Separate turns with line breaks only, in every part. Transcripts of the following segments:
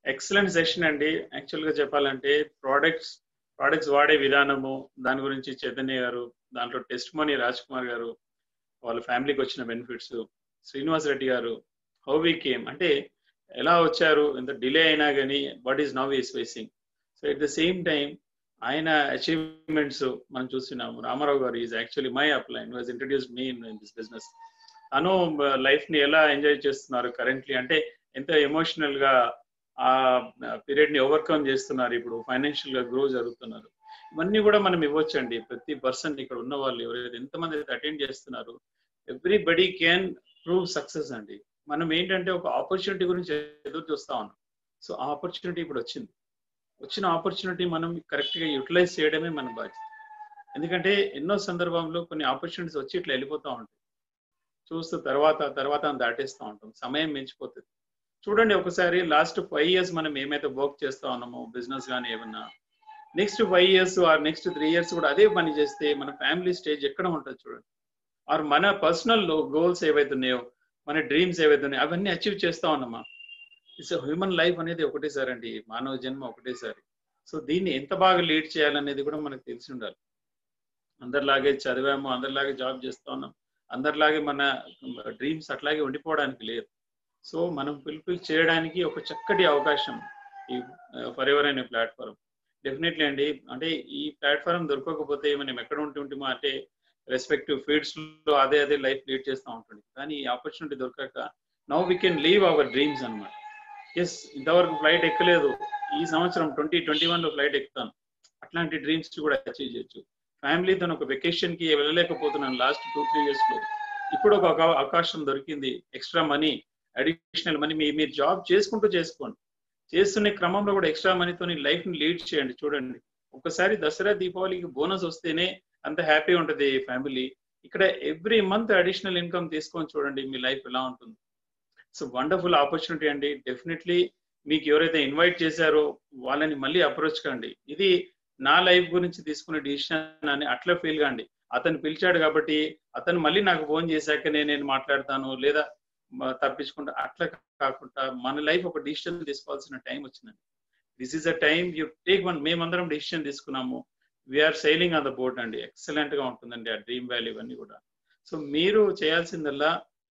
excellent session అండి actual గా చెప్పాలంటే ప్రోడక్ట్స్ ప్రోడక్ట్స్ వాడే విధానము దాని గురించి చైతన్య గారు దాంట్లో టెస్ట్ మనీ రాజ్ కుమార్ గారు వాళ్ళ ఫ్యామిలీకి వచ్చిన బెనిఫిట్స్ శ్రీనివాస్ రెడ్డి గారు హౌ వి కేమ్ అంటే ఎలా వచ్చారు ఎంత డిలే అయినా కానీ what is now is facing so at the same time ఆయన అచీవ్మెంట్స్ మనం చూస్తున్నాము రామారావు గారు is actually my upline was introduced me in this business తను లైఫ్ ని ఎలా ఎంజాయ్ చేస్తున్నారు కరెంట్లీ అంటే ఎంత ఎమోషనల్ గా ఆ పీరియడ్ ని ఓవర్కమ్ చేస్తున్నారు ఇప్పుడు ఫైనాన్షియల్ గా గ్రో జరుగుతున్నారు ఇవన్నీ కూడా మనం ఇవ్వచ్చండి ప్రతి పర్సన్ ఇక్కడ ఉన్న వాళ్ళు ఎవరైతే ఎంతమంది అయితే అటెండ్ చేస్తున్నారు ఎవ్రీబడి క్యాన్ ప్రూవ్ సక్సెస్ అండి మనం ఏంటంటే ఒక ఆపర్చునిటీ గురించి ఎదురు చూస్తా ఉన్నాం సో ఆ ఆపర్చునిటీ ఇప్పుడు వచ్చింది వచ్చిన ఆపర్చునిటీ మనం కరెక్ట్ గా యూటిలైజ్ చేయడమే మన బాధ్యత ఎందుకంటే ఎన్నో సందర్భంలో కొన్ని ఆపర్చునిటీస్ వచ్చి ఇట్లా వెళ్ళిపోతూ ఉంటాయి చూస్తూ తర్వాత తర్వాత దాటేస్తూ ఉంటాం సమయం మించిపోతుంది చూడండి ఒకసారి లాస్ట్ ఫైవ్ ఇయర్స్ మనం ఏమైతే వర్క్ చేస్తా ఉన్నామో బిజినెస్ కానీ ఏమన్నా next five years or next three years కూడా అదే పని చేస్తే మన ఫ్యామిలీ స్టేజ్ ఎక్కడ ఉంటుంది చూడండి ఆర్ మన పర్సనల్ గోల్స్ ఏవైతున్నాయో మన డ్రీమ్స్ ఏవైతున్నాయో అవన్నీ అచీవ్ చేస్తా ఉన్నామా ఇట్స్ హ్యూమన్ లైఫ్ అనేది ఒకటేసారి అండి మానవ జన్మ ఒకటేసారి సో దీన్ని ఎంత బాగా లీడ్ చేయాలనేది కూడా మనకు తెలిసి ఉండాలి అందరిలాగే చదివాము అందరిలాగే జాబ్ చేస్తా ఉన్నాం అందరిలాగే మన డ్రీమ్స్ అట్లాగే ఉండిపోవడానికి లేదు సో మనం ఫుల్ఫిల్ చేయడానికి ఒక చక్కటి అవకాశం ఈ ఫర్ ఎవర్ అనే ప్లాట్ఫామ్ డెఫినెట్లీ అండి అంటే ఈ ప్లాట్ఫామ్ దొరకకపోతే మనం ఎక్కడ ఉంటుంటామో అంటే రెస్పెక్టివ్ ఫీల్డ్స్ లో అదే అదే లైఫ్ లీడ్ చేస్తూ ఉంటుంది కానీ ఈ ఆపర్చునిటీ దొరకక now we can leave our dreams అనమాట ఎస్ ఇంతవరకు ఫ్లైట్ ఎక్కలేదు ఈ సంవత్సరం ట్వంటీ ట్వంటీ వన్ లో ఫ్లైట్ ఎక్కుతాను అట్లాంటి డ్రీమ్స్ కూడా అచీవ్ చేయొచ్చు ఫ్యామిలీతో ఒక వెకేషన్ కి వెళ్ళలేకపోతున్నాను లాస్ట్ టూ త్రీ ఇయర్స్ లో ఇప్పుడు ఒక అవకాశం దొరికింది ఎక్స్ట్రా మనీ అడిషనల్ మనీ మీ మీరు జాబ్ చేసుకుంటూ చేసుకోండి చేస్తున్న క్రమంలో కూడా ఎక్స్ట్రా మనీతో లైఫ్ ని లీడ్ చేయండి చూడండి ఒకసారి దసరా దీపావళికి బోనస్ వస్తేనే అంత హ్యాపీ ఉంటుంది ఫ్యామిలీ ఇక్కడ ఎవ్రీ మంత్ అడిషనల్ ఇన్కమ్ తీసుకొని చూడండి మీ లైఫ్ ఎలా ఉంటుంది సో వండర్ఫుల్ ఆపర్చునిటీ అండి డెఫినెట్లీ మీకు ఎవరైతే ఇన్వైట్ చేశారో వాళ్ళని మళ్ళీ అప్రోచ్ కండి ఇది నా లైఫ్ గురించి తీసుకునే డిసిషన్ అని అట్లా ఫీల్ కాండి అతను పిలిచాడు కాబట్టి అతను మళ్ళీ నాకు ఫోన్ చేశాకనే నేను మాట్లాడతాను లేదా తప్పించుకుంటా అట్లా కాకుండా మన లైఫ్ ఒక డిసిషన్ తీసుకోవాల్సిన టైం వచ్చిందండి this is a time you take one మేమందరం డిసిషన్ తీసుకున్నాము we are sailing on the boat అండి ఎక్సలెంట్ గా ఉంటుందండి ఆ డ్రీమ్ వాల్యూ ఇవన్నీ కూడా సో మీరు చేయాల్సిందల్లా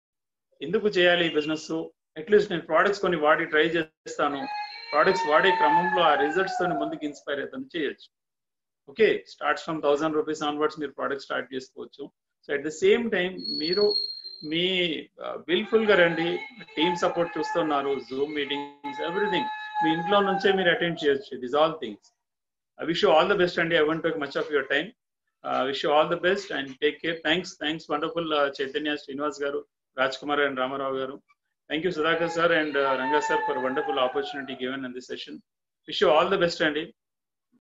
ఎందుకు చేయాలి ఈ బిజినెస్ అట్లీస్ట్ నేను ప్రోడక్ట్స్ కొన్ని వాడి ట్రై చేస్తాను ప్రోడక్ట్స్ వాడే క్రమంలో ఆ రిజల్ట్స్ తో ముందుకు ఇన్స్పైర్ అవుతాను చేయొచ్చు okay starts from thousand rupees onwards మీరు ప్రోడక్ట్ స్టార్ట్ చేసుకోవచ్చు so at the same time మీరు మీ విల్ఫుల్ గా రండి టీమ్ సపోర్ట్ చూస్తున్నారు జూమ్ మీటింగ్స్ ఎవ్రీథింగ్ మీ ఇంట్లో నుంచే మీరు అటెండ్ చేయొచ్చు this all things I wish all the best అండి I won't take much of your time wish all the best and take care thanks thanks wonderful Chaitanya Srinivas గారు Raj Kumar and Rama Rao గారు thank you Sudhakar sir and Ranga sir for wonderful opportunity given in this session wish you all the best అండి